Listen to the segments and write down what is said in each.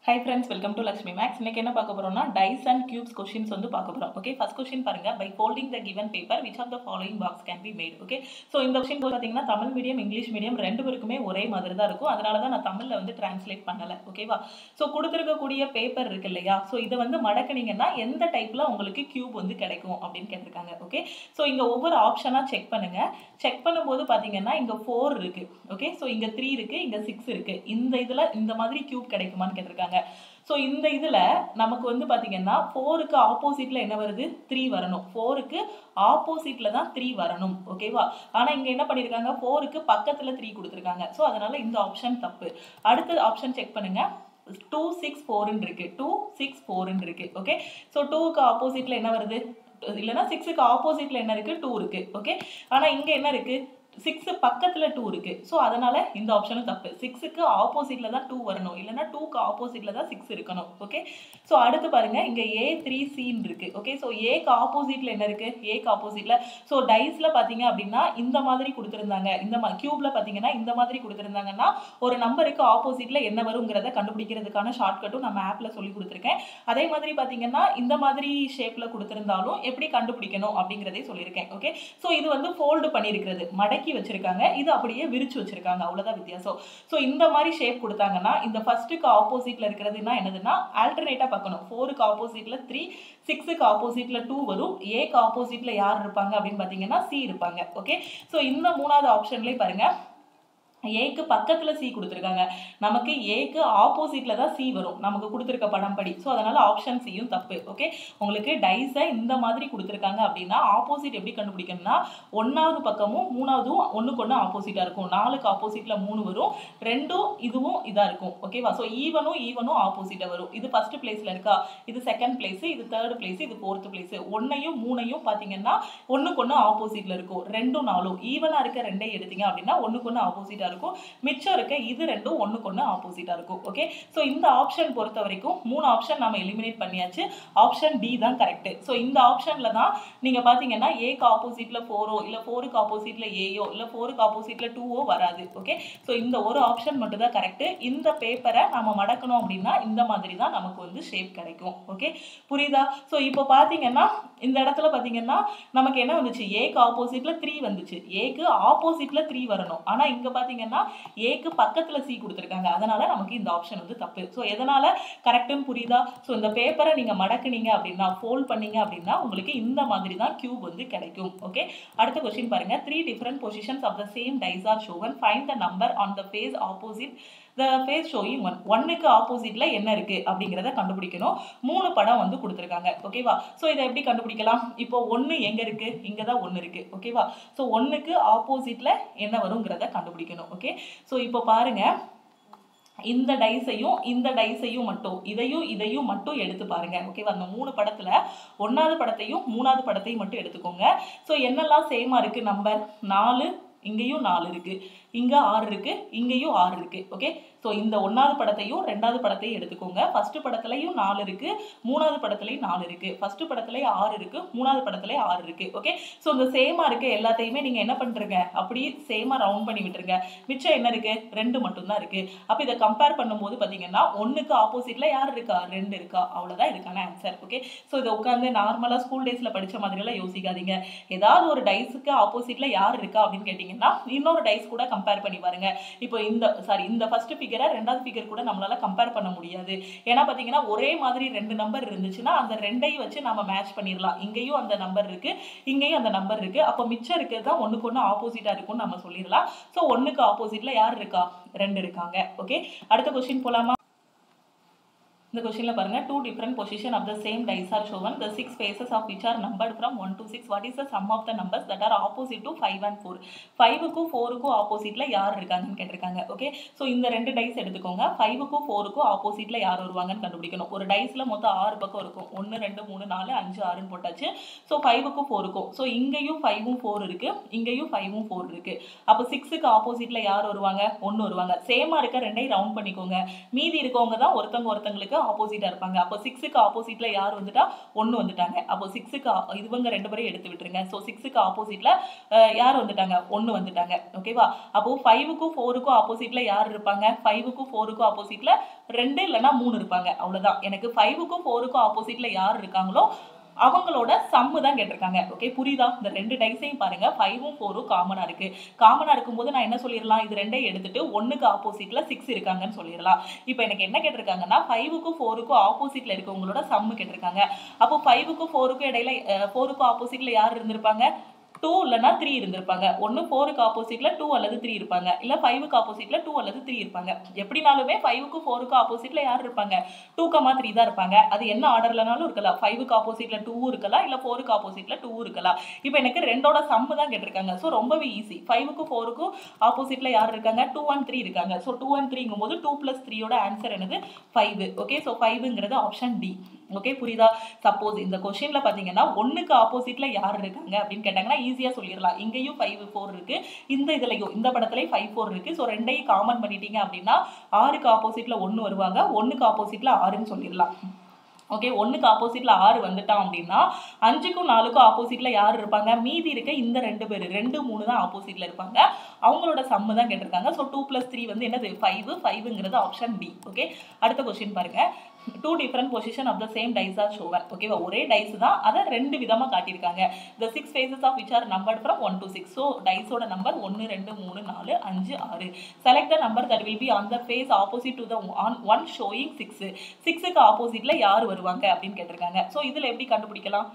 high friends welcome to Lakshmi Maths இன்னைக்கு என்ன பார்க்க போறோம்னா டைஸ் அண்ட் கியூப்ஸ் கொஷின்ஸ் வந்து பார்க்க போறோம் ஓகே ஃபர்ஸ்ட் கொஸ்டின் பாருங்க by folding the given paper which of the following box can be made okay so இந்த கொஸ்டின் பார்த்தீங்கன்னா தமிழ் மீடியம் இங்கிலீஷ் மீடியம் ரெண்டு பேருக்குமே ஒரே மாதிரி தான் இருக்கும் அதனால தான் நான் தமிழில் வந்து டிரான்ஸ்லேட் பண்ணலை ஓகேவா ஸோ கொடுத்துருக்கக்கூடிய பேப்பர் இருக்கு இல்லையா ஸோ இதை வந்து மடக்குனீங்கன்னா எந்த டைப்பில் உங்களுக்கு கியூப் வந்து கிடைக்கும் அப்படின்னு கேட்டிருக்காங்க ஓகே ஸோ இங்கே ஒவ்வொரு ஆப்ஷனாக செக் பண்ணுங்க செக் பண்ணும்போது பார்த்தீங்கன்னா இங்கே ஃபோர் இருக்கு ஓகே ஸோ இங்கே த்ரீ இருக்கு இங்கே சிக்ஸ் இருக்கு இந்த இதில் இந்த மாதிரி கியூப் கிடைக்குமான்னு கேட்டிருக்காங்க ஸோ இந்த இதில் நமக்கு வந்து பார்த்தீங்கன்னா ஃபோருக்கு ஆப்போசிட்டில் என்ன வருது த்ரீ வரணும் ஃபோருக்கு ஆப்போசிட்டில் தான் த்ரீ வரணும் ஓகேவா ஆனால் இங்கே என்ன பண்ணியிருக்காங்க ஃபோருக்கு பக்கத்தில் த்ரீ கொடுத்துருக்காங்க ஸோ அதனால இந்த ஆப்ஷன் தப்பு அடுத்த ஆப்ஷன் செக் பண்ணுங்க டூ சிக்ஸ் ஃபோர்னு இருக்கு டூ சிக்ஸ் ஃபோர்னு இருக்கு ஓகே ஸோ டூக்கு ஆப்போசிட்டில் என்ன வருது இல்லைன்னா சிக்ஸுக்கு ஆப்போசிட்டில் என்ன இருக்கு டூ இருக்கு ஓகே ஆனால் இங்கே என்ன இருக்கு சிக்ஸ் பக்கத்தில் டூ இருக்கு ஸோ அதனால இந்த ஆப்ஷனும் தப்பு சிக்ஸுக்கு ஆப்போசிட்ல தான் டூ வரணும் இல்லைன்னா டூக்கு ஆப்போசிட்ல தான் சிக்ஸ் இருக்கணும் ஓகே ஸோ அடுத்து பாருங்க இங்க ஏ த்ரீ சின்னு இருக்கு ஓகே ஸோ ஏக்கு ஆப்போசிட்ல என்ன இருக்கு ஏக்கு ஆப்போசிட்ல ஸோ டைஸ்ல பாத்தீங்க அப்படின்னா இந்த மாதிரி கொடுத்துருந்தாங்க இந்த மா கியூப்ல பாத்தீங்கன்னா இந்த மாதிரி கொடுத்துருந்தாங்கன்னா ஒரு நம்பருக்கு ஆப்போசிட்ல என்ன வருங்கிறத கண்டுபிடிக்கிறதுக்கான ஷார்ட்கட்டும் நம்ம ஆப்ல சொல்லி கொடுத்துருக்கேன் அதே மாதிரி பாத்தீங்கன்னா இந்த மாதிரி ஷேப்ல கொடுத்துருந்தாலும் எப்படி கண்டுபிடிக்கணும் அப்படிங்கிறதே சொல்லியிருக்கேன் ஓகே ஸோ இது வந்து ஃபோல்டு பண்ணியிருக்கிறது மடக்கி வச்சிருக்காங்க இது அப்படியே விரிச்சு வச்சிருக்காங்க அவ்வளவுதான் வித்தியாசம் ஸோ இந்த மாதிரி ஷேப் கொடுத்தாங்கன்னா இந்த ஃபர்ஸ்ட்டுக்கு ஆப்போசிட்ல இருக்கிறதுனா என்னதுன்னா ஆல்டர்னேட்டா பார்க்கணும் ஃபோருக்கு ஆப்போசிட்ல த்ரீ சிக்ஸுக்கு ஆப்போசிட்ல டூ வரும் ஏக்கு ஆப்போசிட்ல யார் இருப்பாங்க அப்படின்னு பார்த்தீங்கன்னா சி இருப்பாங்க ஓகே ஸோ இந்த மூணாவது ஆப்ஷன்லேயே பாருங்க ஏக்கு பக்கத்தில் சி கொடுத்துருக்காங்க நமக்கு ஏக்கு ஆப்போசிட்டில் தான் சி வரும் நமக்கு கொடுத்துருக்க படம் படி ஸோ அதனால் ஆப்ஷன் சியும் தப்பு ஓகே உங்களுக்கு டைஸை இந்த மாதிரி கொடுத்துருக்காங்க அப்படின்னா ஆப்போசிட் எப்படி கண்டுபிடிக்கணும்னா ஒன்றாவது பக்கமும் மூணாவதும் ஒன்றுக்கு ஒன்று ஆப்போசிட்டாக இருக்கும் நாலுக்கு ஆப்போசிட்டில் மூணு வரும் ரெண்டும் இதுவும் இதாக இருக்கும் ஓகேவா ஸோ ஈவனும் ஈவனும் ஆப்போசிட்டாக வரும் இது ஃபர்ஸ்ட் பிளேஸில் இருக்கா இது செகண்ட் பிளேஸ் இது தேர்ட் பிளேஸ் இது ஃபோர்த் பிளேஸ் ஒன்றையும் மூணையும் பார்த்தீங்கன்னா ஒன்றுக்கு ஒன்று ஆப்போசிட்டில் இருக்கும் ரெண்டும் நாலும் ஈவனாக இருக்க ரெண்டையும் எடுத்தீங்க அப்படின்னா ஒன்றுக்கு ஒன்று ஆப்போசிட்டாக இருக்கும் மிச்சம் இருக்க இது ரெண்டும் ஒன்றுக்கு ஒன்று ஆப்போசிட்டாக இருக்கும் ஓகே ஸோ இந்த ஆப்ஷன் பொறுத்த வரைக்கும் மூணு ஆப்ஷன் நம்ம எலிமினேட் பண்ணியாச்சு ஆப்ஷன் டி தான் கரெக்ட் ஸோ இந்த ஆப்ஷனில் தான் நீங்கள் பார்த்தீங்கன்னா ஏக்கு ஆப்போசிட்டில் ஃபோரோ இல்லை ஃபோருக்கு ஆப்போசிட்டில் ஏயோ இல்லை ஃபோருக்கு ஆப்போசிட்டில் டூவோ வராது ஓகே ஸோ இந்த ஒரு ஆப்ஷன் மட்டும் தான் கரெக்ட் இந்த பேப்பரை நம்ம மடக்கணும் அப்படின்னா இந்த மாதிரி தான் நமக்கு வந்து ஷேப் கிடைக்கும் ஓகே புரியுதா ஸோ இப்போ பார்த்தீங்கன்னா இந்த இடத்துல பார்த்தீங்கன்னா நமக்கு என்ன வந்துச்சு ஏக்கு ஆப்போசிட்ல த்ரீ வந்துச்சு ஏக்கு ஆப்போசிட்ல த்ரீ வரணும் ஆனால் இங்கே பார்த்தீங்கன்னா ஏக்கு பக்கத்தில் சி கொடுத்துருக்காங்க அதனால நமக்கு இந்த ஆப்ஷன் வந்து தப்பு ஸோ எதனால கரெக்டுன்னு புரியுதா ஸோ இந்த பேப்பரை நீங்கள் மடக்குனீங்க அப்படின்னா ஃபோல்ட் பண்ணீங்க அப்படின்னா உங்களுக்கு இந்த மாதிரி தான் கியூப் வந்து கிடைக்கும் ஓகே அடுத்த கொஸ்டின் பாருங்க three different positions of the same dice are shown find the number on the face opposite the face showing one ஒன்னுக்கு ஆப்போசிட்ல என்ன இருக்கு அப்படிங்கிறத கண்டுபிடிக்கணும் மூணு படம் வந்து கொடுத்துருக்காங்க ஓகேவா ஸோ இதை எப்படி கண்டுபிடிக்கலாம் இப்போ ஒன்று எங்க இருக்கு இங்கே தான் ஒன்று இருக்கு ஓகேவா ஸோ ஒன்றுக்கு ஆப்போசிட்ல என்ன வருங்கிறத கண்டுபிடிக்கணும் ஓகே ஸோ இப்போ பாருங்க இந்த டைஸையும் இந்த டைஸையும் மட்டும் இதையும் இதையும் மட்டும் எடுத்து பாருங்க ஓகேவா அந்த மூணு படத்துல ஒன்னாவது படத்தையும் மூணாவது படத்தையும் மட்டும் எடுத்துக்கோங்க ஸோ என்னெல்லாம் சேமா இருக்கு நம்பர் நாலு இங்கேயும் நாலு இருக்கு இங்க ஆறு இருக்கு இங்கேயும் ஆறு இருக்கு ஓகே ஸோ இந்த ஒன்றாவது படத்தையும் ரெண்டாவது படத்தையும் எடுத்துக்கோங்க ஃபர்ஸ்ட் படத்துலையும் நாலு இருக்கு மூணாவது படத்துலையும் நாலு இருக்கு ஃபர்ஸ்ட் படத்துலேயும் ஆறு இருக்கு மூணாவது படத்துலேயும் ஆறு இருக்கு ஓகே ஸோ இந்த சேமா இருக்கு எல்லாத்தையுமே நீங்க என்ன பண்றீங்க அப்படி சேமா ரவுண்ட் பண்ணி விட்டுருங்க மிச்சம் என்ன இருக்கு ரெண்டு மட்டும்தான் இருக்கு அப்போ இதை கம்பேர் பண்ணும்போது பார்த்தீங்கன்னா ஒன்றுக்கு ஆப்போசிட்ல யார் இருக்கா ரெண்டு இருக்கா அவ்வளோதான் இதுக்கான ஆன்சர் ஓகே ஸோ இதை உட்காந்து நார்மலாக ஸ்கூல் டேஸ்ல படிச்ச மாதிரியெல்லாம் யோசிக்காதீங்க ஏதாவது ஒரு டைஸுக்கு ஆப்போசிட்ல யார் இருக்கா அப்படின்னு கேட்டிங்கன்னா இன்னொரு டைஸ் கூட கம்பேர் பண்ணி பாருங்க இப்போ இந்த சாரி இந்த ஃபர்ஸ்ட் ஃபிகரை ரெண்டாவது ஃபிகர் கூட நம்மளால கம்பேர் பண்ண முடியாது ஏன்னா பார்த்தீங்கன்னா ஒரே மாதிரி ரெண்டு நம்பர் இருந்துச்சுன்னா அந்த ரெண்டையும் வச்சு நம்ம மேட்ச் பண்ணிடலாம் இங்கேயும் அந்த நம்பர் இருக்கு இங்கேயும் அந்த நம்பர் இருக்கு அப்போ மிச்சம் இருக்கிறது தான் ஒன்றுக்கு ஒன்று ஆப்போசிட்டா இருக்கும்னு நம்ம சொல்லிடலாம் ஸோ ஒன்றுக்கு ஆப்போசிட்ல யார் இருக்கா ரெண்டு இருக்காங்க ஓகே அடுத்த கொஸ்டின் போலாமா இந்த கொஸ்டின்ல பாருங்க two different position of the same dice are shown the six faces of which are numbered from one to six what is the sum of the numbers that are opposite to five and four ஃபைவுக்கும் ஃபோருக்கும் ஆப்போசிட்ல யார் இருக்காங்கன்னு கேட்டிருக்காங்க okay so இந்த ரெண்டு dies எடுத்துக்கோங்க ஃபைவுக்கும் ஃபோருக்கும் ஆப்போசிட்ல யார் வருவாங்கன்னு கண்டுபிடிக்கணும் ஒரு டைஸ்ல மொத்தம் ஆறு பக்கம் இருக்கும் ஒன்று ரெண்டு மூணு நாலு அஞ்சு ஆறுன்னு போட்டாச்சு ஸோ ஃபைவுக்கும் ஃபோருக்கும் ஸோ இங்கேயும் ஃபைவும் ஃபோர் இருக்கு இங்கேயும் ஃபைவும் ஃபோர் இருக்கு அப்போ சிக்ஸுக்கு ஆப்போசிட்ல யார் வருவாங்க ஒன்று வருவாங்க சேமா இருக்க ரெண்டையும் ரவுண்ட் பண்ணிக்கோங்க மீதி இருக்கவங்க தான் ஒருத்தவங்க ஒருத்தங்களுக்கு ஆப்போசிட்டாக இருப்பாங்க அப்போ சிக்ஸுக்கு ஆப்போசிட்டில் யார் வந்துட்டா ஒன்று வந்துட்டாங்க அப்போ சிக்ஸுக்கு இவங்க ரெண்டு பேரும் எடுத்து விட்டுருங்க ஸோ சிக்ஸுக்கு ஆப்போசிட்டில் யார் வந்துட்டாங்க ஒன்று வந்துட்டாங்க ஓகேவா அப்போ ஃபைவுக்கும் ஃபோருக்கும் ஆப்போசிட்டில் யார் இருப்பாங்க ஃபைவுக்கும் ஃபோருக்கும் ஆப்போசிட்டில் ரெண்டு இல்லைன்னா மூணு இருப்பாங்க அவ்வளோதான் எனக்கு ஃபைவுக்கும் ஃபோருக்கும் ஆப்போசிட்டில் யார் இருக்காங்களோ அவங்களோட சம்மு தான் கேட்டிருக்காங்க ஓகே புரியுதா இந்த ரெண்டு டைஸையும் பாருங்க ஃபைவும் ஃபோரும் காமனா இருக்கு காமனா இருக்கும்போது நான் என்ன சொல்லிடலாம் இது ரெண்டையும் எடுத்துட்டு ஒன்னுக்கு ஆப்போசிட்ல சிக்ஸ் இருக்காங்கன்னு சொல்லிடலாம் இப்போ எனக்கு என்ன கேட்டிருக்காங்கன்னா ஃபைவுக்கும் ஃபோருக்கும் ஆப்போசிட்ல இருக்கவங்களோட சம்மு கேட்டிருக்காங்க அப்போ ஃபைவுக்கும் ஃபோருக்கும் இடையில ஃபோருக்கும் ஆப்போசிட்ல யார் இருந்திருப்பாங்க டூ இல்லைன்னா த்ரீ இருந்திருப்பாங்க ஒன்று ஃபோருக்கு ஆப்போசிட்ல டூ அல்லது த்ரீ இருப்பாங்க இல்லை ஃபைவுக்கு ஆப்போசிட்ல டூ அல்லது த்ரீ இருப்பாங்க எப்படினாலுமே ஃபைவுக்கு ஃபோருக்கு ஆப்போசிட்ல யார் இருப்பாங்க டூ கமா த்ரீ தான் இருப்பாங்க அது என்ன ஆர்டர்லனாலும் இருக்கலாம் ஃபைவுக்கு ஆப்போசிட்ல டூ இருக்கலாம் இல்லை ஃபோருக்கு ஆப்போசிட்ல டூ இருக்கலாம் இப்போ எனக்கு ரெண்டோட சம்மு தான் கேட்டிருக்காங்க ஸோ ரொம்பவே ஈஸி ஃபைவுக்கும் ஃபோருக்கும் ஆப்போசிட்ல யார் இருக்காங்க டூ அண்ட் த்ரீ இருக்காங்க ஸோ டூ அண்ட் த்ரீங்கும் போது டூ பிளஸ் த்ரீயோட ஆன்சர் என்னது ஃபைவ் ஓகே ஸோ ஃபைவ்ங்கிறது ஆப்ஷன் டி ஓகே புரியுதா சப்போஸ் இந்த கொஷின்ல பாத்தீங்கன்னா ஒன்னுக்கு ஆப்போசிட்ல யார் இருக்காங்க அப்படின்னு கேட்டாங்கன்னா ஈஸியா சொல்லிடலாம் இங்கேயும் ஃபைவ் ஃபோர் இருக்கு இந்த இதுலயும் இந்த படத்துலயும் ஃபைவ் ஃபோர் இருக்கு ஸோ ரெண்டையும் காமன் பண்ணிட்டீங்க அப்படின்னா ஆறுக்கு ஆப்போசிட்ல ஒன்னு வருவாங்க ஒன்னுக்கு ஆப்போசிட்ல ஆறுன்னு சொல்லிடலாம் ஓகே ஒன்றுக்கு ஆப்போசிட்ல ஆறு வந்துட்டான் அப்படின்னா அஞ்சுக்கும் நாலுக்கும் ஆப்போசிட்ல யார் இருப்பாங்க மீதி இருக்க இந்த ரெண்டு பேர் ரெண்டு மூணு தான் ஆப்போசிட்ல இருப்பாங்க அவங்களோட சம்மு தான் கேட்டிருக்காங்க ஸோ டூ ப்ளஸ் த்ரீ வந்து என்னது ஃபைவ் ஃபைவ்ங்கிறது ஆப்ஷன் டி ஓகே அடுத்த கொஸ்டின் பாருங்க two different position of the same dice are shown ஓகேவா ஒரே டைஸ் தான் அதை ரெண்டு விதமாக காட்டியிருக்காங்க the six faces of which are number from one to six so டைஸோட நம்பர் ஒன்று ரெண்டு மூணு நாலு அஞ்சு ஆறு select the number that will be on the face opposite to the on one showing six சிக்ஸுக்கு ஆப்போசிட்ல யார் வருவாங்க அப்படின்னு கேட்டிருக்காங்க ஸோ இதில் எப்படி கண்டுபிடிக்கலாம்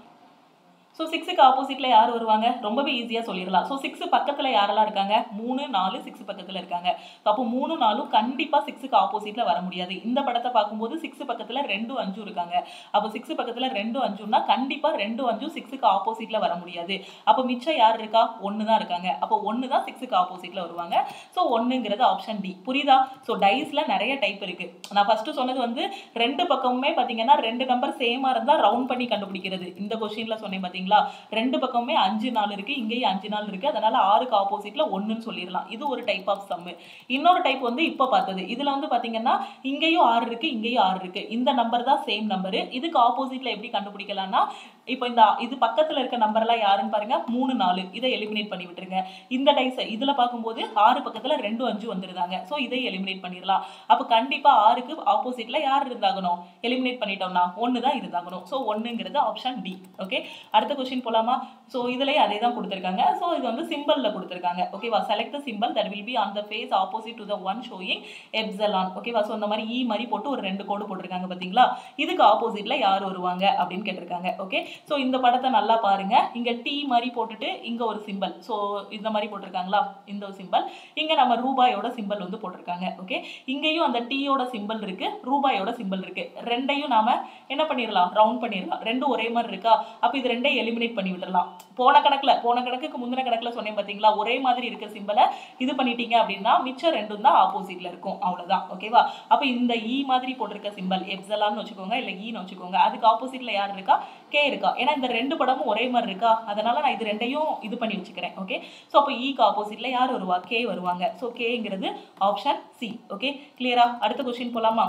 ஸோ சிக்ஸுக்கு ஆப்போசிட்ல யார் வருவாங்க ரொம்பவே ஈஸியாக சொல்லிடலாம் ஸோ சிக்ஸ் பக்கத்தில் யாரெல்லாம் இருக்காங்க மூணு நாலு சிக்ஸ் பக்கத்தில் இருக்காங்க அப்போ மூணு நாலும் கண்டிப்பாக சிக்ஸுக்கு ஆப்போசிட்ல வர முடியாது இந்த படத்தை பார்க்கும்போது சிக்ஸ் பக்கத்தில் ரெண்டு அஞ்சும் இருக்காங்க அப்போ சிக்ஸ் பக்கத்தில் ரெண்டு அஞ்சும்னா கண்டிப்பாக ரெண்டு அஞ்சும் சிக்ஸுக்கு ஆப்போசிட்ல வர முடியாது அப்போ மிச்சம் யார் இருக்கா ஒன்று தான் இருக்காங்க அப்போ ஒன்று தான் சிக்ஸுக்கு ஆப்போசிட்ல வருவாங்க ஸோ ஒன்றுங்கிறது ஆப்ஷன் டி புரியுதா ஸோ டைஸில் நிறைய டைப் இருக்கு நான் ஃபர்ஸ்ட் சொன்னது வந்து ரெண்டு பக்கமுமே பார்த்தீங்கன்னா ரெண்டு நம்பர் சேமாக இருந்தால் ரவுண்ட் பண்ணி கண்டுபிடிக்கிறது இந்த கொஸ்டினில் சொன்னேன் பார்த்தீங்களா ரெண்டு பக்கமுமே அஞ்சு நாள் இருக்கு இங்கேயும் அஞ்சு நாள் இருக்கு அதனால ஆறுக்கு ஆப்போசிட்ல ஒன்றுன்னு சொல்லிடலாம் இது ஒரு டைப் ஆஃப் சம்மு இன்னொரு டைப் வந்து இப்போ பார்த்தது இதுல வந்து பாத்தீங்கன்னா இங்கேயும் ஆறு இருக்கு இங்கேயும் ஆறு இருக்கு இந்த நம்பர் தான் சேம் நம்பரு இதுக்கு ஆப்போசிட்ல எப்படி கண்டுபிடிக்கலாம்னா இப்போ இந்த இது பக்கத்துல இருக்க நம்பர்லாம் யாருன்னு பாருங்க மூணு நாலு இதை எலிமினேட் பண்ணி விட்டுருங்க இந்த டைஸ் இதுல பார்க்கும்போது ஆறு பக்கத்துல ரெண்டு அஞ்சு வந்துருந்தாங்க ஸோ இதை எலிமினேட் பண்ணிடலாம் அப்போ கண்டிப்பா ஆறுக்கு ஆப்போசிட்ல யார் இருந்தாகணும் எலிமினேட் பண்ணிட்டோம்னா ஒன்று தான் இருந்தாகணும் ஸோ ஒன்றுங்கிறது ஆப்ஷன் டி ஓகே அடுத்த கொஸ்டின் போலாமா ஸோ இதுலயே அதே தான் கொடுத்துருக்காங்க ஸோ இது வந்து சிம்பிள்ல கொடுத்துருக்காங்க ஓகேவா select simple that will be on the face opposite to the one showing epsilon ஓகேவா ஸோ இந்த மாதிரி இ மாதிரி போட்டு ஒரு ரெண்டு கோடு போட்டிருக்காங்க பார்த்தீங்களா இதுக்கு ஆப்போசிட்ல யார் வருவாங்க அப்படின்னு கேட்டிருக்காங்க ஓகே ஸோ இந்த படத்தை நல்லா பாருங்க இங்க டி மாதிரி போட்டுட்டு இங்க ஒரு சிம்பிள் ஸோ இந்த மாதிரி போட்டிருக்காங்களா இந்த ஒரு சிம்பிள் இங்க நம்ம ரூபாயோட சிம்பிள் வந்து போட்டிருக்காங்க ஓகே இங்கேயும் அந்த டீயோட சிம்பிள் இருக்கு ரூபாயோட சிம்பிள் இருக்கு ரெண்டையும் நாம என்ன பண்ணிடலாம் ரவுண்ட் பண்ணிடலாம் ரெண்டும் ஒரே மாதிரி இருக்கா அப்ப இது ரெண்டையும் எலிமினேட் பண்ணி விட்டுறலாம் போன கணக்குல போன கணக்குக்கு முந்தின கணக்குல சொன்னேன் பாத்தீங்களா ஒரே மாதிரி இருக்க சிம்பிளை இது பண்ணிட்டீங்க அப்படின்னா மிச்சம் ரெண்டும் தான் ஆப்போசிட்ல இருக்கும் அவ்வளவுதான் ஓகேவா அப்ப இந்த இ மாதிரி போட்டிருக்க சிம்பிள் எப்சலான்னு வச்சுக்கோங்க இல்ல ஈன்னு வச்சுக்கோங்க அதுக்கு ஆப்போசிட்ல யார் இருக்கா கே இருக்கா ஏன்னா இந்த ரெண்டு படமும் ஒரே மாதிரி இருக்கா அதனால நான் இது ரெண்டையும் இது பண்ணி வச்சுக்கிறேன் ஓகே ஸோ அப்போ ஈக்கு ஆப்போசிட்ல யார் வருவா கே வருவாங்க ஸோ கேங்கிறது ஆப்ஷன் சி ஓகே கிளியரா அடுத்த கொஸ்டின் போலாமா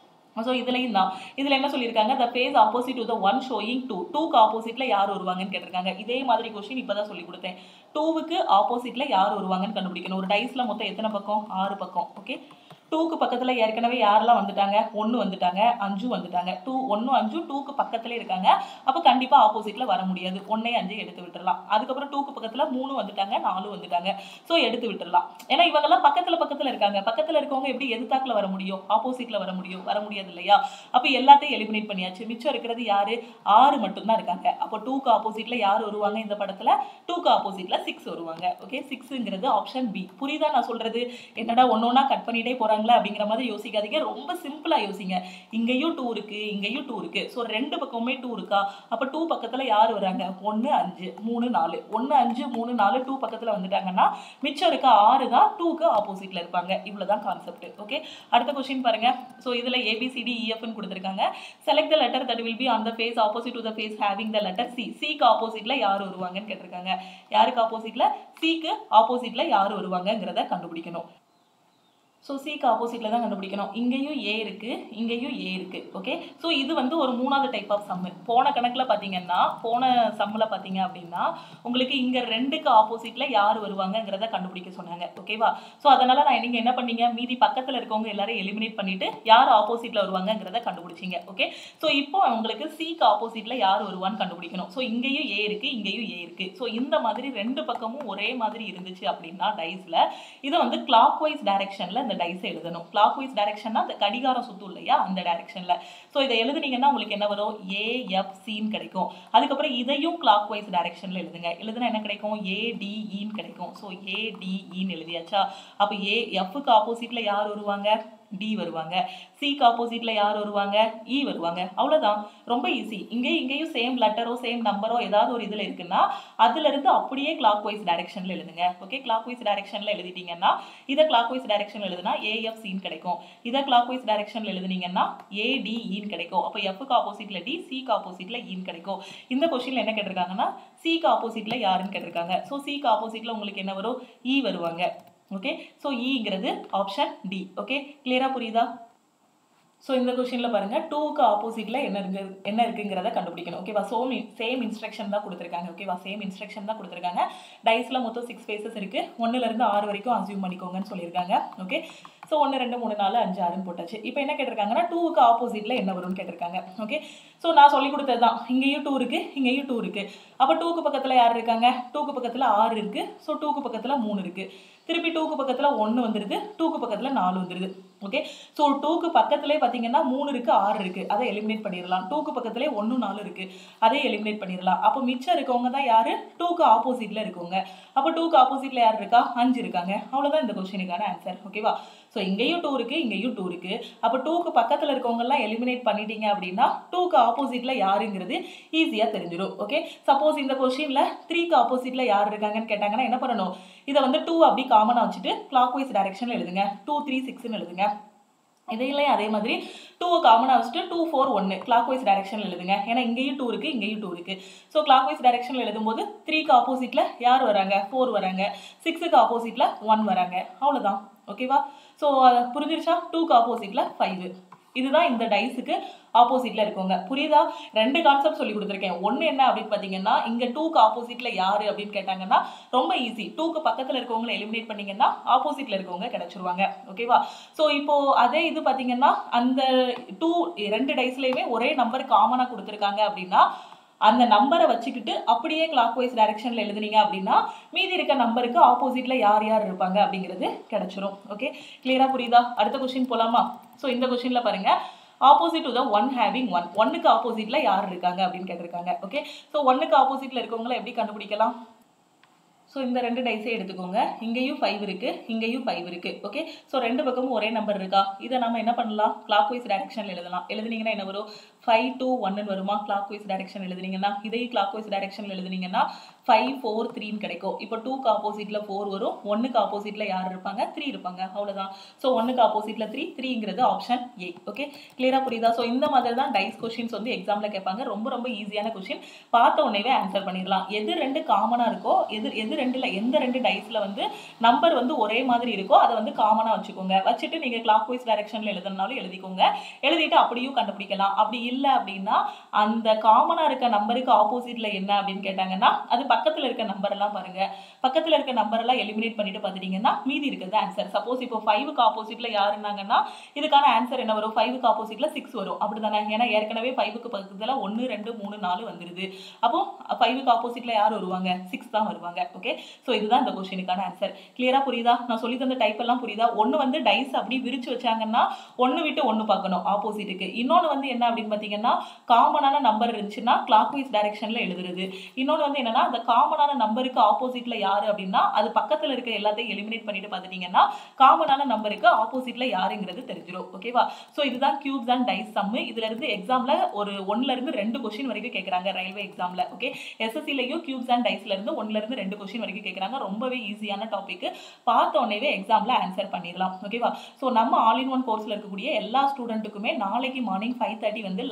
ஸோ இதுலையும் தான் இதில் என்ன சொல்லியிருக்காங்க the face opposite to the one showing two டூக்கு ஆப்போசிட்டில் யார் வருவாங்கன்னு கேட்டிருக்காங்க இதே மாதிரி கொஸ்டின் இப்போ தான் சொல்லி கொடுத்தேன் டூவுக்கு ஆப்போசிட்டில் யார் வருவாங்கன்னு கண்டுபிடிக்கணும் ஒரு டைஸில் மொத்தம் எத்தனை பக்கம் ஆறு பக்கம் ஓகே டூக்கு பக்கத்தில் ஏற்கனவே யாரெல்லாம் வந்துட்டாங்க ஒன்று வந்துட்டாங்க அஞ்சு வந்துட்டாங்க டூ ஒன்று அஞ்சு டூக்கு பக்கத்துல இருக்காங்க அப்போ கண்டிப்பாக ஆப்போசிட்டில் வர முடியாது ஒன்னே அஞ்சு எடுத்து விட்டுறலாம் அதுக்கப்புறம் டூக்கு பக்கத்தில் மூணு வந்துட்டாங்க நாலு வந்துட்டாங்க ஸோ எடுத்து விட்டுறலாம் ஏன்னா இவங்கெல்லாம் பக்கத்தில் பக்கத்தில் இருக்காங்க பக்கத்தில் இருக்கவங்க எப்படி எதிர்த்தாக்கில் வர முடியும் ஆப்போசிட்டில் வர முடியும் வர முடியாது இல்லையா அப்போ எல்லாத்தையும் எலிமினேட் பண்ணியாச்சு மிச்சம் இருக்கிறது யாரு ஆறு மட்டும்தான் இருக்காங்க அப்போ டூக்கு ஆப்போசிட்டில் யார் வருவாங்க இந்த படத்தில் டூக்கு ஆப்போசிட்டில் சிக்ஸ் வருவாங்க ஓகே சிக்ஸுங்கிறது ஆப்ஷன் பி புரியுதா நான் சொல்றது என்னடா ஒன்று ஒன்றா கட் பண்ணிட்டே போகிறாங்களா அப்படிங்கிற மாதிரி யோசிக்காதீங்க ரொம்ப சிம்பிளாக யோசிங்க இங்கேயும் டூ இருக்கு இங்கேயும் டூ இருக்கு ஸோ ரெண்டு பக்கமுமே டூ இருக்கா அப்போ டூ பக்கத்தில் யார் வராங்க ஒன்று அஞ்சு மூணு நாலு ஒன்று அஞ்சு மூணு நாலு டூ பக்கத்தில் வந்துட்டாங்கன்னா மிச்சம் இருக்க ஆறு தான் டூக்கு ஆப்போசிட்டில் இருப்பாங்க இவ்வளோதான் கான்செப்ட் ஓகே அடுத்த கொஸ்டின் பாருங்க ஸோ இதில் ஏபிசிடி இஎஃப்னு கொடுத்துருக்காங்க select the letter that will be on the face opposite to the face having the letter C சிக்கு ஆப்போசிட்ல யார் வருவாங்கன்னு கேட்டிருக்காங்க யாருக்கு ஆப்போசிட்ல சிக்கு ஆப்போசிட்ல யார் வருவாங்கங்கிறத கண்டுபிடிக்கணும் ஸோ சிக்கு ஆப்போசிட்டில் தான் கண்டுபிடிக்கணும் இங்கேயும் ஏ இருக்குது இங்கேயும் ஏ இருக்குது ஓகே ஸோ இது வந்து ஒரு மூணாவது டைப் ஆஃப் சம்மு போன கணக்கில் பார்த்தீங்கன்னா போன சம்மில் பார்த்தீங்க அப்படின்னா உங்களுக்கு இங்கே ரெண்டுக்கு ஆப்போசிட்டில் யார் வருவாங்கங்கிறத கண்டுபிடிக்க சொன்னாங்க ஓகேவா ஸோ அதனால் நான் நீங்கள் என்ன பண்ணீங்க மீதி பக்கத்தில் இருக்கவங்க எல்லாரும் எலிமினேட் பண்ணிவிட்டு யார் ஆப்போசிட்டில் வருவாங்கங்கிறத கண்டுபிடிச்சிங்க ஓகே ஸோ இப்போ உங்களுக்கு சிக்கு ஆப்போசிட்டில் யார் வருவான்னு கண்டுபிடிக்கணும் ஸோ இங்கேயும் ஏ இருக்குது இங்கேயும் ஏ இருக்குது ஸோ இந்த மாதிரி ரெண்டு பக்கமும் ஒரே மாதிரி இருந்துச்சு அப்படின்னா டைஸில் இதை வந்து கிளாக் வைஸ் டைரக்ஷனில் இந்த டைஸை எழுதணும் கிளாக் வைஸ் டைரக்ஷன்னா அந்த கடிகாரம் சுத்தும் இல்லையா அந்த டைரக்ஷனில் ஸோ இதை எழுதுனீங்கன்னா உங்களுக்கு என்ன வரும் ஏஎஃப்சின்னு கிடைக்கும் அதுக்கப்புறம் இதையும் கிளாக் வைஸ் டைரக்ஷனில் எழுதுங்க எழுதுனா என்ன கிடைக்கும் ஏடிஇன்னு கிடைக்கும் ஸோ ஏடிஇன்னு எழுதியாச்சா அப்போ ஏ எஃப்க்கு ஆப்போசிட்டில் யார் வருவாங்க டி வருவாங்க சிக்கு ஆப்போசிட்ல யார் வருவாங்க இ வருவாங்க அவ்வளவுதான் ரொம்ப ஈஸி இங்கே இங்கேயும் சேம் லெட்டரோ சேம் நம்பரோ ஏதாவது ஒரு இதுல இருக்குன்னா அதுல இருந்து அப்படியே கிளாக் வைஸ் டைரக்ஷன்ல எழுதுங்க ஓகே கிளாக் வைஸ் டைரக்ஷன்ல எழுதிட்டீங்கன்னா இதை கிளாக் வைஸ் டைரக்ஷன்ல எழுதுனா ஏஎஃப் சின்னு கிடைக்கும் இதை கிளாக் வைஸ் டைரக்ஷன்ல எழுதுனீங்கன்னா ஏடிஇன்னு கிடைக்கும் அப்போ எஃப்க்கு ஆப்போசிட்ல டி சிக்கு ஆப்போசிட்ல இன்னு கிடைக்கும் இந்த கொஸ்டின்ல என்ன கேட்டிருக்காங்கன்னா சிக்கு ஆப்போசிட்ல யாருன்னு கேட்டிருக்காங்க ஸோ சிக்கு ஆப்போசிட்ல உங்களுக்கு என்ன வரும் இ வருவாங்க ஓகே ஸோ இங்கிறது ஆப்ஷன் டி ஓகே கிளியராக புரியுதா ஸோ இந்த கொஷினில் பாருங்கள் டூக்கு ஆப்போசிட்டில் என்ன இருக்கு என்ன இருக்குங்கிறத கண்டுபிடிக்கணும் ஓகேவா ஸோ சேம் இன்ஸ்ட்ரக்ஷன் தான் கொடுத்துருக்காங்க ஓகேவா சேம் இன்ஸ்ட்ரக்ஷன் தான் கொடுத்துருக்காங்க டைஸில் மொத்தம் சிக்ஸ் ஃபேஸஸ் இருக்குது ஒன்றுலேருந்து ஆறு வரைக்கும் அசியூம் பண்ணிக்கோங்கன்னு சொல்லியிருக்காங்க ஓகே ஸோ ஒன்று ரெண்டு மூணு நாலு அஞ்சு ஆறுன்னு போட்டாச்சு இப்போ என்ன கேட்டிருக்காங்கன்னா டூவுக்கு ஆப்போசிட்டில் என்ன வரும்னு கேட்டிருக்காங்க ஓகே ஸோ நான் சொல்லி கொடுத்தது தான் இங்கேயும் டூ இருக்குது இங்கேயும் டூ இருக்குது அப்போ டூக்கு பக்கத்தில் யார் இருக்காங்க டூக்கு பக்கத்தில் ஆறு இருக்குது ஸோ டூக்கு பக்கத்தில் மூணு இருக்குது திருப்பி டூக்கு பக்கத்தில் ஒன்று வந்துடுது டூக்கு பக்கத்தில் நாலு வந்துடுது ஓகே ஸோ டூக்கு பக்கத்துலேயே பார்த்தீங்கன்னா மூணு இருக்குது ஆறு இருக்குது அதை எலிமினேட் பண்ணிடலாம் டூக்கு பக்கத்துலேயே ஒன்று நாலு இருக்குது அதை எலிமினேட் பண்ணிடலாம் அப்போ மிச்சம் இருக்கவங்க தான் யார் டூக்கு ஆப்போசிட்டில் இருக்கவங்க அப்போ டூக்கு ஆப்போசிட்டில் யார் இருக்கா அஞ்சு இருக்காங்க அவ்வளோதான் இந்த கொஸ்டினுக்கான ஆன்சர் ஓகேவா ஸோ இங்கேயும் டூ இருக்குது இங்கேயும் டூ இருக்குது அப்போ டூக்கு பக்கத்தில் இருக்கவங்கலாம் எலிமினேட் பண்ணிட்டீங்க அப்படின்னா டூக்கு ஆப்போசிட்டில் யாருங்கிறது ஈஸியாக தெரிஞ்சிடும் ஓகே சப்போஸ் இந்த கொஸ்டினில் த்ரீக்கு ஆப்போசிட்டில் யார் இருக்காங்கன்னு கேட்டாங்கன்னா என்ன பண்ணணும் இதை வந்து டூ அப்படி காமனாக வச்சுட்டு கிளாக் வைஸ் டைரக்ஷனில் எழுதுங்க டூ த்ரீ சிக்ஸ்னு எழுதுங்க இதையிலையும் அதே மாதிரி டூ காமனாக வச்சுட்டு டூ ஃபோர் ஒன்று கிளாக் வைஸ் டைரக்ஷனில் எழுதுங்க ஏன்னா இங்கேயும் டூ இருக்குது இங்கேயும் டூ இருக்குது ஸோ கிளாக் வைஸ் டைரக்ஷனில் எழுதும்போது த்ரீக்கு ஆப்போசிட்டில் யார் வராங்க ஃபோர் வராங்க சிக்ஸுக்கு ஆப்போசிட்டில் ஒன் வராங்க அவ்வளோதான் ஓகேவா ஸோ புரிஞ்சிருச்சா டூக்கு ஆப்போசிட்டில் ஃபைவ் இதுதான் இந்த டைஸுக்கு ஆப்போசிட்ல இருக்கவங்க புரியுதா ரெண்டு கான்செப்ட் சொல்லி கொடுத்துருக்கேன் ஒன்று என்ன அப்படின்னு பார்த்தீங்கன்னா இங்கே டூக்கு ஆப்போசிட்ல யாரு அப்படின்னு கேட்டாங்கன்னா ரொம்ப ஈஸி டூக்கு பக்கத்தில் இருக்கவங்களை எலிமினேட் பண்ணீங்கன்னா ஆப்போசிட்ல இருக்கவங்க கிடைச்சிருவாங்க ஓகேவா ஸோ இப்போ அதே இது பார்த்தீங்கன்னா அந்த டூ ரெண்டு டைஸ்லையுமே ஒரே நம்பர் காமனாக கொடுத்துருக்காங்க அப்படின்னா அந்த நம்பரை வச்சுக்கிட்டு அப்படியே கிளாக் வைஸ் டைரக்ஷனில் எழுதுனீங்க அப்படின்னா மீதி இருக்க நம்பருக்கு ஆப்போசிட்டில் யார் யார் இருப்பாங்க அப்படிங்கிறது கிடைச்சிரும் ஓகே கிளியராக புரியுதா அடுத்த கொஸ்டின் போகலாமா ஸோ இந்த கொஸ்டினில் பாருங்கள் opposite to the one having one ஒன்னுக்கு ஆப்போசிட்டில் யார் இருக்காங்க அப்படின்னு கேட்டிருக்காங்க ஓகே ஸோ ஒன்னுக்கு ஆப்போசிட்டில் இருக்கவங்கள எப்படி கண்டுபிடிக்கலாம் ஸோ இந்த ரெண்டு டைஸே எடுத்துக்கோங்க இங்கேயும் ஃபைவ் இருக்குது இங்கேயும் ஃபைவ் இருக்குது ஓகே ஸோ ரெண்டு பக்கமும் ஒரே நம்பர் இருக்கா இதை நம்ம என்ன பண்ணலாம் கிளாக் வைஸ் டைரக்ஷனில் எழுதலாம் எழுதுனீங்கன்னா என்ன வரும் ஃபைவ் டூ ஒன்னு வருமா கிளாக் வைஸ் டைரக்ஷன் எழுதுனீங்கன்னா இதையும் கிளாக் வைஸ் டைரக்ஷனில் எழுதுனீங்கன்னா ஃபைவ் ஃபோர் த்ரீன்னு கிடைக்கும் இப்போ டூக்கு ஆப்போசிட்டில் ஃபோர் வரும் ஒன்னுக்கு ஆப்போசிட்டில் யார் இருப்பாங்க த்ரீ இருப்பாங்க அவ்வளோதான் ஸோ ஒன்னுக்கு ஆப்போசிட்டில் த்ரீ த்ரீங்கிறது ஆப்ஷன் ஏ ஓகே கிளியராக புரியுதா ஸோ இந்த மாதிரி தான் டைஸ் கொஷின்ஸ் வந்து எக்ஸாமில் கேட்பாங்க ரொம்ப ரொம்ப ஈஸியான கொஷின் பார்த்த உடனே ஆன்சர் பண்ணிடலாம் எது ரெண்டு காமனாக இருக்கோ எது எது ரெண்டில் எந்த ரெண்டு டைஸில் வந்து நம்பர் வந்து ஒரே மாதிரி இருக்கோ அதை வந்து காமனாக வச்சுக்கோங்க வச்சுட்டு நீங்கள் கிளாக் வைஸ் டைரக்ஷனில் எழுதுனாலும் எழுதிக்கோங்க எழுதிட்டு அப்படியும் கண்டுபிடிக்கலாம் அப்படி இல்லை அப்படின்னா அந்த காமனாக இருக்க நம்பருக்கு ஆப்போசிட்டில் என்ன அப்படின்னு கேட்டாங்கன்னா அது பக்கத்தில் இருக்க நம்பர் எல்லாம் பாருங்க பக்கத்தில் இருக்க நம்பர் எல்லாம் எலிமினேட் பண்ணிட்டு பார்த்துட்டீங்கன்னா மீதி இருக்கிறது ஆன்சர் சப்போஸ் இப்போ ஃபைவுக்கு ஆப்போசிட்டில் யாருன்னாங்கன்னா இதுக்கான ஆன்சர் என்ன வரும் ஃபைவுக்கு ஆப்போசிட்டில் சிக்ஸ் வரும் அப்படி தானே ஏன்னா ஏற்கனவே ஃபைவுக்கு பக்கத்தில் ஒன்று ரெண்டு மூணு நாலு வந்துருது அப்போ ஃபைவுக்கு ஆப்போசிட்டில் யார் வருவாங்க சிக்ஸ் தான் வருவாங்க ஓகே ஸோ இதுதான் இந்த கொஸ்டினுக்கான ஆன்சர் கிளியராக புரியுதா நான் சொல்லி தந்த டைப் எல்லாம் புரியுதா ஒன்று வந்து டைஸ் அப்படி விரிச்சு வச்சாங்கன்னா ஒன்று விட்டு ஒன்று பார்க்கணும் ஆப்போசிட்டுக்கு இன்னொன்று வந்து என்ன அப்படின்னு பார்த்தீங்கன்னா காமனான நம்பர் இருந்துச்சுன்னா கிளாக் வைஸ் டைரக்ஷனில் எழுதுறது இன்னொன்று வந்து என்னன்னா அந்த காமனான நம்பருக்கு ஆப்போசிட்ல யாரு அப்படின்னா அது பக்கத்தில் இருக்க எல்லாத்தையும் எலிமினேட் பண்ணிட்டு பார்த்துட்டீங்கன்னா காமனான நம்பருக்கு ஆப்போசிட்ல யாருங்கிறது தெரிஞ்சிடும் ஓகேவா ஸோ இதுதான் கியூப்ஸ் அண்ட் டைஸ் சம்மு இதுல இருந்து எக்ஸாம்ல ஒரு ஒன்ல இருந்து ரெண்டு கொஸ்டின் வரைக்கும் கேட்குறாங்க ரயில்வே எக்ஸாம்ல ஓகே எஸ்எஸ்சிலையும் கியூப்ஸ் அண்ட் டைஸ்ல இருந்து ஒன்ல இருந்து ரெண்டு கொஸ்டின் வரைக்கும் கேட்குறாங்க ரொம்பவே ஈஸியான டாபிக் பார்த்த உடனே எக்ஸாம்ல ஆன்சர் பண்ணிடலாம் ஓகேவா ஸோ நம்ம ஆல் இன் ஒன் கோர்ஸ்ல இருக்கக்கூடிய எல்லா ஸ்டூடெண்ட்டுக்குமே நாளைக்கு மார்னிங் ஃபைவ் தேர்ட்டி வந்து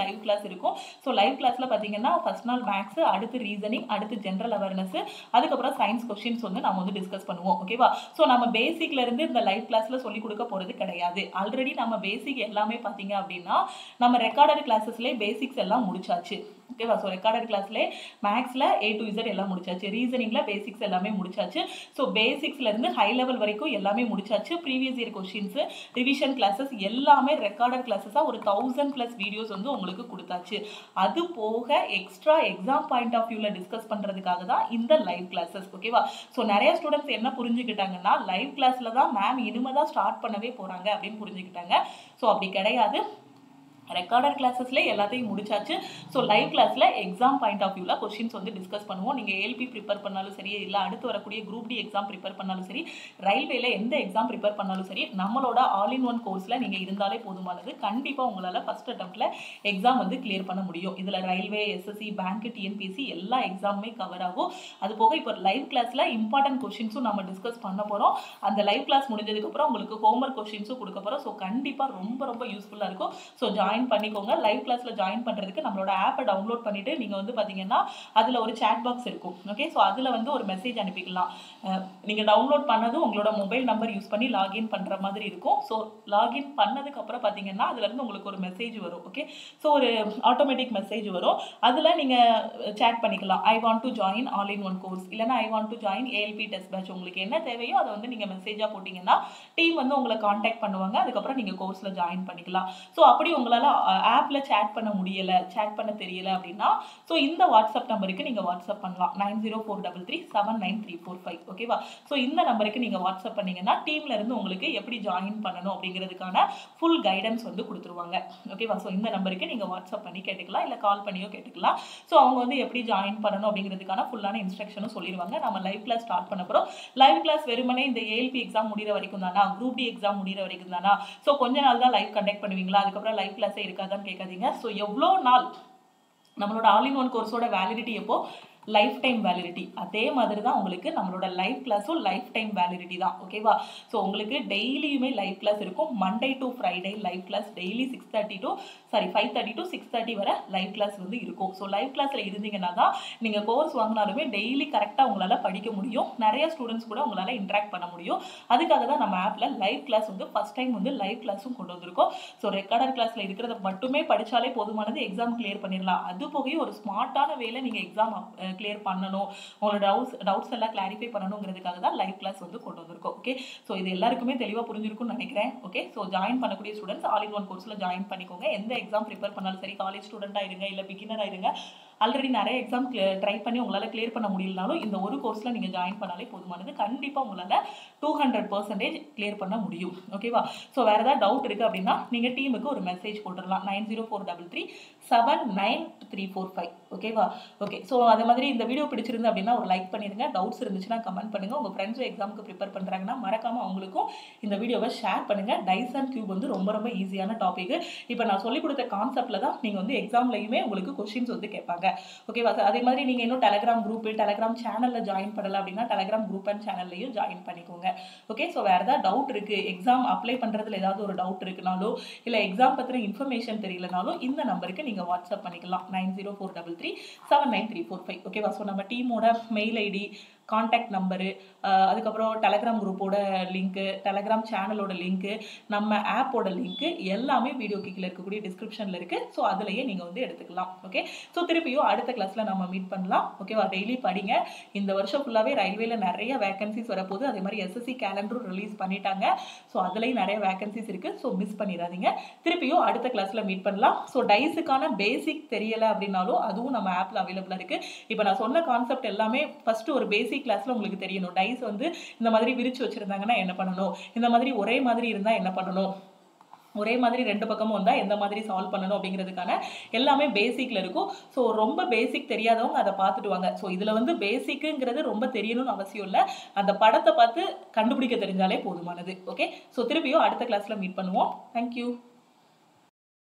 லைவ் கிளாஸ் இருக்கும் ஸோ லைவ் கிளாஸில் பார்த்தீங்கன்னா ஃபர்ஸ்ட் நாள் மேக்ஸ் அடுத்து ரீசனிங் அடுத்து ஜென்ரல் அவேர்னஸ் அதுக்கப்புறம் சயின்ஸ் கொஸ்டின்ஸ் வந்து நம்ம வந்து டிஸ்கஸ் பண்ணுவோம் ஓகேவா ஸோ நம்ம பேசிக்ல இருந்து இந்த லைவ் கிளாஸ்ல சொல்லி கொடுக்க போறது கிடையாது ஆல்ரெடி நம்ம பேசிக் எல்லாமே பார்த்தீங்க அப்படின்னா நம்ம ரெக்கார்டட் கிளாஸஸ்லேயே பேசிக்ஸ் எல்லாம் முடிச்சாச்சு ஓகேவா ஸோ ரெக்கார்டட் கிளாஸ்லேயே மேக்ஸில் ஏ டு இசட் எல்லாம் முடிச்சாச்சு ரீசனிங்கில் பேசிக்ஸ் எல்லாமே முடிச்சாச்சு ஸோ பேசிக்ஸ்லேருந்து ஹை லெவல் வரைக்கும் எல்லாமே முடிச்சாச்சு previous year questions revision classes எல்லாமே ரெக்கார்டட் கிளாஸஸாக ஒரு தௌசண்ட் ப்ளஸ் வீடியோஸ் வந்து உங்களுக்கு கொடுத்தாச்சு அது போக எக்ஸ்ட்ரா எக்ஸாம் பாயிண்ட் ஆஃப் வியூவில் டிஸ்கஸ் பண்ணுறதுக்காக தான் இந்த லைவ் கிளாஸஸ் ஓகேவா ஸோ நிறைய ஸ்டூடெண்ட்ஸ் என்ன புரிஞ்சுக்கிட்டாங்கன்னா லைவ் கிளாஸில் தான் மேம் இனிமே தான் ஸ்டார்ட் பண்ணவே போகிறாங்க அப்படின்னு புரிஞ்சுக்கிட்டாங்க ஸோ அப்படி கிடையாது ரெக்கார்டட் கிளாஸஸ்ல எல்லாத்தையும் முடிச்சாச்சு ஸோ லைவ் கிளாஸில் எக்ஸாம் பாயிண்ட் ஆஃப் வியூவில் கொஸ்டின்ஸ் வந்து டிஸ்கஸ் பண்ணுவோம் நீங்கள் ஏல்பி ப்ரிப்பேர் பண்ணாலும் சரி இல்லை அடுத்து வரக்கூடிய குரூப் டி எக்ஸாம் ப்ரிப்பேர் பண்ணாலும் சரி ரயில்வேல எந்த எக்ஸாம் ப்ரிப்பேர் பண்ணாலும் சரி நம்மளோட ஆல் இன் ஒன் கோர்ஸில் நீங்கள் இருந்தாலே போதுமானது கண்டிப்பாக உங்களால் ஃபஸ்ட் அட்டம்ப்டில் எக்ஸாம் வந்து கிளியர் பண்ண முடியும் இதில் ரயில்வே எஸ்எஸ்சி பேங்க் டிஎன்பிஎஸ்சி எல்லா எக்ஸாமுமே கவர் ஆகும் அது போக இப்போ லைவ் கிளாஸில் இம்பார்ட்டன்ட் கொஷின்ஸும் நம்ம டிஸ்கஸ் பண்ண போகிறோம் அந்த லைவ் கிளாஸ் முடிஞ்சதுக்கப்புறம் உங்களுக்கு ஹோம்ஒர்க் கொஷின்ஸும் கொடுக்க போகிறோம் ஸோ கண்டிப்பாக ரொம்ப ரொம்ப யூஸ்ஃபுல்லாக இருக்கும் ஸோ ஜாயின் பண்ணிக்கோங்க லைவ் கிளாஸில் ஜாயின் பண்ணுறதுக்கு நம்மளோட ஆப்பை டவுன்லோட் பண்ணிவிட்டு நீங்கள் வந்து பார்த்தீங்கன்னா அதில் ஒரு சேட் பாக்ஸ் இருக்கும் ஓகே ஸோ அதில் வந்து ஒரு மெசேஜ் அனுப்பிக்கலாம் நீங்கள் டவுன்லோட் பண்ணதும் உங்களோட மொபைல் நம்பர் யூஸ் பண்ணி லாகின் பண்ணுற மாதிரி இருக்கும் ஸோ லாகின் பண்ணதுக்கப்புறம் பார்த்தீங்கன்னா அதுலேருந்து உங்களுக்கு ஒரு மெசேஜ் வரும் ஓகே ஸோ ஒரு ஆட்டோமேட்டிக் மெசேஜ் வரும் அதில் நீங்கள் சேட் பண்ணிக்கலாம் I want to join all in one course இல்லைனா I want to join ALP test batch உங்களுக்கு என்ன தேவையோ அதை வந்து நீங்கள் மெசேஜாக போட்டிங்கன்னா டீம் வந்து உங்களை காண்டாக்ட் பண்ணுவாங்க அதுக்கப்புறம் நீங்கள் கோர்ஸில் ஜாயின் பண்ணிக்கலாம் ஸோ அப்படி உங்களால் ஆப்பில் சேட் பண்ண முடியலை சேட் பண்ண தெரியல அப்படின்னா ஸோ இந்த வாட்ஸ்அப் நம்பருக்கு நீங்கள் வாட்ஸ்அப் பண்ணலாம் nine zero four double three seven nine three four five ஓகேவா ஸோ இந்த நம்பருக்கு நீங்கள் வாட்ஸ்அப் பண்ணீங்கன்னா டீம்ல இருந்து உங்களுக்கு எப்படி ஜாயின் பண்ணணும் அப்படிங்கிறதுக்கான ஃபுல் கைடன்ஸ் வந்து கொடுத்துருவாங்க ஓகேவா ஸோ இந்த நம்பருக்கு நீங்கள் வாட்ஸ்அப் பண்ணி கேட்டுக்கலாம் இல்லை கால் பண்ணியோ கேட்டுக்கலாம் ஸோ அவங்க வந்து எப்படி ஜாயின் பண்ணணும் அப்படிங்கிறதுக்கான ஃபுல்லான இன்ஸ்ட்ரக்ஷனும் சொல்லிடுவாங்க நம்ம லைவ் கிளாஸ் ஸ்டார்ட் பண்ண போகிறோம் லைவ் கிளாஸ் வெறுமனே இந்த ஏஎல்பி எக்ஸாம் முடிகிற வரைக்கும் தானா குரூப் டி எக்ஸாம் முடிகிற வரைக்கும் தானா ஸோ கொஞ்ச நாள் தான் லைவ் கண்டக்ட் பண்ணுவீங்களா அதுக்கப்புறம் லைவ் கிளாஸே இருக்காதான்னு கேட்காதீங்க ஸோ எவ்வளோ நாள் நம்மளோட ஆல் இன் ஒன் கோர்ஸோட வேலிடிட்டி எப்போ லைஃப் டைம் வேலிடிட்டி அதே மாதிரி தான் உங்களுக்கு நம்மளோட லைவ் கிளாஸும் லைஃப் டைம் வேலிடிட்டி தான் ஓகேவா ஸோ உங்களுக்கு டெய்லியுமே லைவ் கிளாஸ் இருக்கும் Monday to Friday live class daily six thirty to sorry five thirty to six thirty வரை லைவ் கிளாஸ் வந்து இருக்கும் ஸோ லைவ் கிளாஸில் இருந்தீங்கன்னா தான் நீங்கள் கோர்ஸ் வாங்கினாலுமே டெய்லி கரெக்டாக உங்களால் படிக்க முடியும் நிறைய ஸ்டூடெண்ட்ஸ் கூட உங்களால் இன்ட்ராக்ட் பண்ண முடியும் அதுக்காக தான் நம்ம ஆப்பில் லைவ் கிளாஸ் வந்து ஃபஸ்ட் டைம் வந்து லைவ் கிளாஸும் கொண்டு வந்திருக்கோம் ஸோ ரெக்கார்டர் கிளாஸில் இருக்கிறத மட்டுமே படித்தாலே போதுமானது எக்ஸாம் கிளியர் பண்ணிடலாம் அது போகவே ஒரு ஸ்மார்ட்டான வேலை நீங்கள் எக்ஸாம் கிளியர் பண்ணணும் உங்களோட டவுட்ஸ் டவுட்ஸ் எல்லாம் கிளாரிஃபை பண்ணணுங்கிறதுக்காக தான் லைவ் கிளாஸ் வந்து கொண்டு வந்திருக்கோம் ஓகே ஸோ இது எல்லாருக்குமே தெளிவாக புரிஞ்சிருக்கும்னு நினைக்கிறேன் ஓகே ஸோ ஜாயின் பண்ணக்கூடிய ஸ்டூடெண்ட்ஸ் ஆல் இன் ஒன் கோர்ஸில் ஜாயின் பண்ணிக்கோங்க எந்த எக்ஸாம் ப்ரிப்பேர் பண்ணாலும் சரி காலேஜ் ஸ்டூடெண்ட்டாக இருங்க இல்லை பிகினராக இருங்க ஆல்ரெடி நிறைய எக்ஸாம் ட்ரை பண்ணி உங்களால் கிளியர் பண்ண முடியலனாலும் இந்த ஒரு கோர்ஸில் நீங்கள் ஜாயின் பண்ணாலே போதுமானது கண்டிப்பாக உங்களால் டூ ஹண்ட்ரட் பர்சன்டேஜ் கிளியர் பண்ண முடியும் ஓகேவா ஸோ வேறு ஏதாவது டவுட் இருக்குது அப்படின்னா நீங்கள் டீமுக்கு ஒரு மெசேஜ் போட்டுடலாம் nine zero four double three seven nine three four five ஓகேவா ஓகே ஸோ அதே மாதிரி இந்த வீடியோ பிடிச்சிருந்து அப்படின்னா ஒரு லைக் பண்ணிடுங்க டவுட்ஸ் இருந்துச்சுன்னா கமெண்ட் பண்ணுங்கள் உங்கள் ஃப்ரெண்ட்ஸும் எக்ஸாமுக்கு ப்ரிப்பேர் பண்ணுறாங்கன்னா மறக்காமல் அவங்களுக்கும் இந்த வீடியோவை ஷேர் பண்ணுங்கள் டைஸ் அண்ட் கியூப் வந்து ரொம்ப ரொம்ப ஈஸியான டாபிக் இப்போ நான் சொல்லிக் கொடுத்த கான்செப்டில் தான் நீங்கள் வந்து எக்ஸாம்லையுமே உங்களுக்கு கொஷின்ஸ் வந்து கேட்பாங்க ஓகேவா சார் அதே மாதிரி நீங்கள் இன்னும் டெலகிராம் குரூப் டெலகிராம் சேனலில் ஜாயின் பண்ணல அப்படின்னா டெலகிராம் குரூப் அண்ட் சேனல்லையும் ஜாயின் பண்ணிக்கோங்க ஓகே ஸோ வேறு ஏதாவது டவுட் இருக்குது எக்ஸாம் அப்ளை பண்ணுறதுல ஏதாவது ஒரு டவுட் இருக்குனாலோ இல்லை எக்ஸாம் பற்றின இன்ஃபர்மேஷன் தெரியலனாலும் இந்த நம்பருக்கு நீங்கள் வாட்ஸ்அப் பண்ணிக்கலாம் nine zero four double three seven nine three four five ஓகேவா ஸோ நம்ம டீமோட மெயில் ஐடி காண்டாக்ட் நம்பரு அதுக்கப்புறம் டெலகிராம் குரூப்போட லிங்க்கு டெலகிராம் சேனலோட லிங்க்கு நம்ம ஆப்போட லிங்க்கு எல்லாமே வீடியோ கீழே இருக்கக்கூடிய டிஸ்கிரிப்ஷனில் இருக்குது ஸோ அதுலேயே நீங்கள் வந்து எடுத்துக்கலாம் ஓகே ஸோ திருப்பியும் அடுத்த கிளாஸில் நம்ம மீட் பண்ணலாம் ஓகேவா டெய்லி படிங்க இந்த வருஷம் ஃபுல்லாகவே ரயில்வேல நிறைய வேகன்சிஸ் வரப்போகுது அதே மாதிரி எஸ்எஸ்சி கேலண்டரும் ரிலீஸ் பண்ணிட்டாங்க ஸோ அதுலேயும் நிறைய வேகன்சிஸ் இருக்குது ஸோ மிஸ் பண்ணிடாதீங்க திருப்பியும் அடுத்த கிளாஸில் மீட் பண்ணலாம் ஸோ டைஸுக்கான பேசிக் தெரியலை அப்படின்னாலும் அதுவும் நம்ம ஆப்பில் அவைலபிளாக இருக்குது இப்போ நான் சொன்ன கான்செப்ட் எல்லாமே ஃபஸ்ட்டு ஒரு பேசிக் கிளாஸில் உங்களுக்கு தெரியணும் டைஸ் வந்து இந்த மாதிரி விரிச்சு வச்சுருந்தாங்கன்னா என்ன பண்ணணும் இந்த மாதிரி ஒரே மாதிரி இருந்தால் என்ன பண்ணணும் ஒரே மாதிரி ரெண்டு பக்கமும் வந்தால் எந்த மாதிரி சால்வ் பண்ணணும் அப்படிங்கிறதுக்கான எல்லாமே பேசிக்கில் இருக்கும் ஸோ ரொம்ப பேசிக் தெரியாதவங்க அதை பார்த்துட்டு வாங்க ஸோ இதில் வந்து பேசிக்குங்கிறது ரொம்ப தெரியணும்னு அவசியம் இல்லை அந்த படத்தை பார்த்து கண்டுபிடிக்க தெரிஞ்சாலே போதுமானது ஓகே ஸோ திருப்பியும் அடுத்த கிளாஸில் மீட் பண்ணுவோம் தேங்க்யூ